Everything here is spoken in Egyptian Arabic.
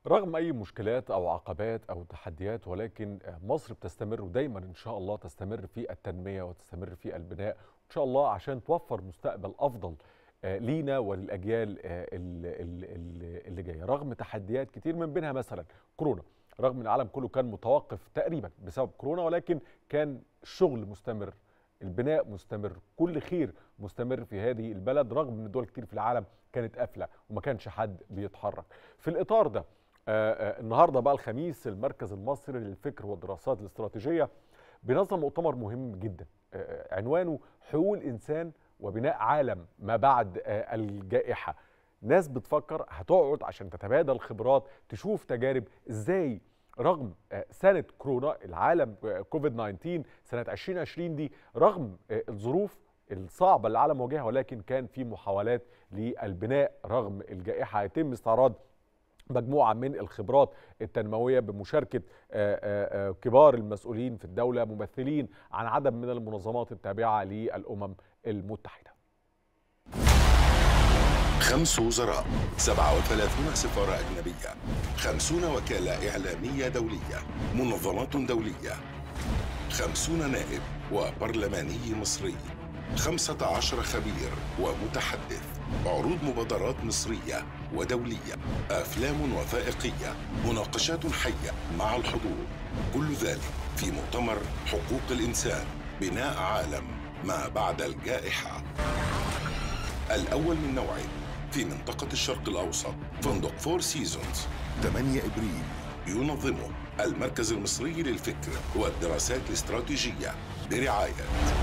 رغم أي مشكلات أو عقبات أو تحديات ولكن مصر بتستمر ودايما إن شاء الله تستمر في التنمية وتستمر في البناء إن شاء الله عشان توفر مستقبل أفضل آه، لينا وللأجيال آه، ال- ال- ال- اللي جاية رغم تحديات كتير من بينها مثلا كورونا رغم ان العالم كله كان متوقف تقريبا بسبب كورونا ولكن كان الشغل مستمر البناء مستمر كل خير مستمر في هذه البلد رغم ان دول كتير في العالم كانت قافله وما كانش حد بيتحرك في الاطار ده آه، آه، النهارده بقى الخميس المركز المصري للفكر والدراسات الاستراتيجيه بينظم مؤتمر مهم جدا آه، عنوانه حقوق الانسان وبناء عالم ما بعد آه، الجائحه ناس بتفكر هتقعد عشان تتبادل خبرات تشوف تجارب ازاي رغم آه، سنه كورونا العالم آه، كوفيد 19 سنه 2020 دي رغم آه، الظروف الصعبه اللي العالم واجهها ولكن كان في محاولات للبناء رغم الجائحه هيتم استعراض مجموعه من الخبرات التنمويه بمشاركه آه، آه، آه، كبار المسؤولين في الدوله ممثلين عن عدد من المنظمات التابعه للامم المتحده خمس وزراء 37 سفارة أجنبية 50 وكالة إعلامية دولية منظمات دولية 50 نائب وبرلماني مصري 15 خبير ومتحدث عروض مبادرات مصرية ودولية أفلام وثائقية مناقشات حية مع الحضور كل ذلك في مؤتمر حقوق الإنسان بناء عالم ما بعد الجائحة الأول من نوعه في منطقة الشرق الأوسط فندق فور سيزونز 8 إبريل ينظمه المركز المصري للفكر والدراسات الاستراتيجية برعاية